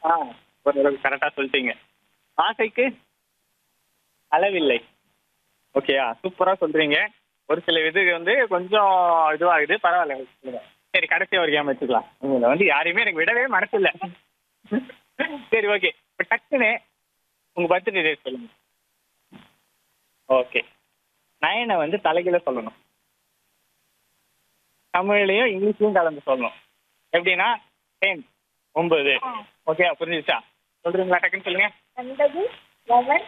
ஆ ஓரளவுக்கு கரெக்டா சொல்லிட்டீங்க ஆசைக்கு அளவில்லை ஓகேயா சூப்பரா சொல்றீங்க ஒரு சில இது வந்து கொஞ்சம் இதுவாகுது பரவாயில்ல சொல்லுங்க. சரி கடைசி ஒரு கேம் வச்சுக்கலாம் உங்களை வந்து யாரையுமே எனக்கு விடவே மனசு இல்ல சரி ஓகே இப்போ டக்குன்னு உங்க பர்த்டே டேட் சொல்லுங்க ஓகே நயனை வந்து தலைகீழ சொல்லணும் தமிழ்லையும் இங்கிலீஷ்லயும் கலந்து சொல்லணும் எப்படின்னா டென் ஒன்பது ஓகே புரிஞ்சுச்சா சொல்றீங்களா டக்குன்னு சொல்லுங்க ஒன்பது லெவன்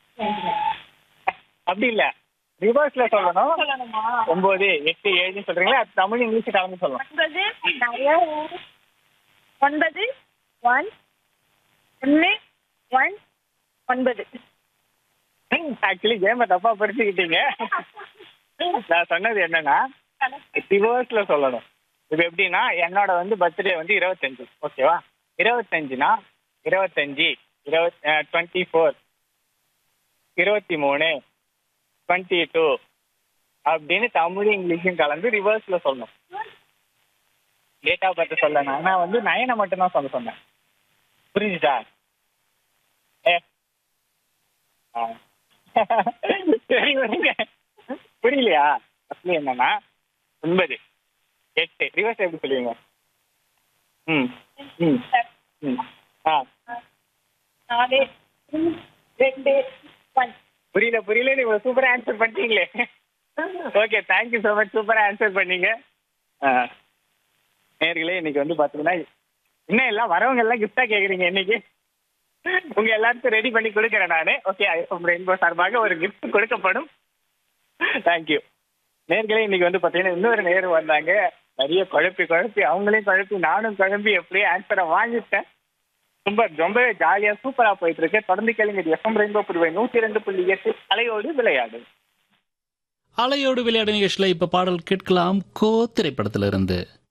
அப்படி இல்ல ரிவர்ஸ்ல சொல்லணும் சொல்லணுமா ஒன்பது எட்டு ஏழுன்னு சொல்றீங்களா அது தமிழ் இங்கிலீஷ் கலந்து சொல்லணும் ஒன்பது நிறைய ஊரு. ஒன்பது ஒன் ஒன்று ஒன் ஒன்பது ஆக்சுவலி கேம தப்பா படிச்சுக்கிட்டீங்க நான் சொன்னது என்னன்னா ரிவர்ஸ்ல சொல்லணும் இது எப்படின்னா என்னோட வந்து பர்த்டே வந்து இருபத்தஞ்சு ஓகேவா இருபத்தஞ்சுனா இருபத்தஞ்சு இருபத் டுவெண்ட்டி ஃபோர் இருபத்தி மூணு டுவெண்ட்டி டூ அப்படின்னு தமிழ் இங்கிலீஷும் கலந்து ரிவர்ஸ்ல சொல்லணும் டேட் ஆஃப் பர்த் சொல்ல நான் வந்து நயனை மட்டும்தான் சொல்ல சொன்னேன் புரிஞ்சுதா ஏ ஆ. சரி விடுங்க. புரியலையா அப்படி என்னன்னா ஒன்பது எட்டு ரிவர்ஸ் எப்படி சொல்லுவீங்க ம் ம் ம் ஆ நாலு மூணு, ரெண்டு ஒன் புரியல புரியல நீங்க சூப்பரா ஆன்சர் பண்ணிட்டீங்களே ஓகே தேங்க்யூ ஸோ மச் சூப்பரா ஆன்சர் பண்ணீங்க ஆ. நேர்களே இன்னைக்கு வந்து பாத்தீங்கன்னா இன்னும் எல்லாம் வரவங்க எல்லாம் கிஃப்டா கேக்குறீங்க இன்னைக்கு உங்க எல்லாருக்கும் ரெடி பண்ணி கொடுக்குறேன் நானு ஓகே ஐஎஃப்எம் ரெயின்போ சார்பாக ஒரு கிஃப்ட் கொடுக்கப்படும் தேங்க்யூ நேர்களே இன்னைக்கு வந்து பாத்தீங்கன்னா இன்னொரு நேர் வந்தாங்க நிறைய குழப்பி குழப்பி அவங்களையும் குழப்பி நானும் குழம்பி எப்படியே ஆன்சரை வாங்கிட்டேன் ரொம்ப ரொம்பவே ஜாலியா சூப்பரா போயிட்டு இருக்கு தொடர்ந்து கேளுங்க இது எஃப்எம் ரெயின்போ புதுவை நூத்தி ரெண்டு புள்ளி எட்டு அலையோடு விளையாடு அலையோடு விளையாடு நிகழ்ச்சியில் இப்ப பாடல் கேட்கலாம் கோ திரைப்படத்திலிருந்து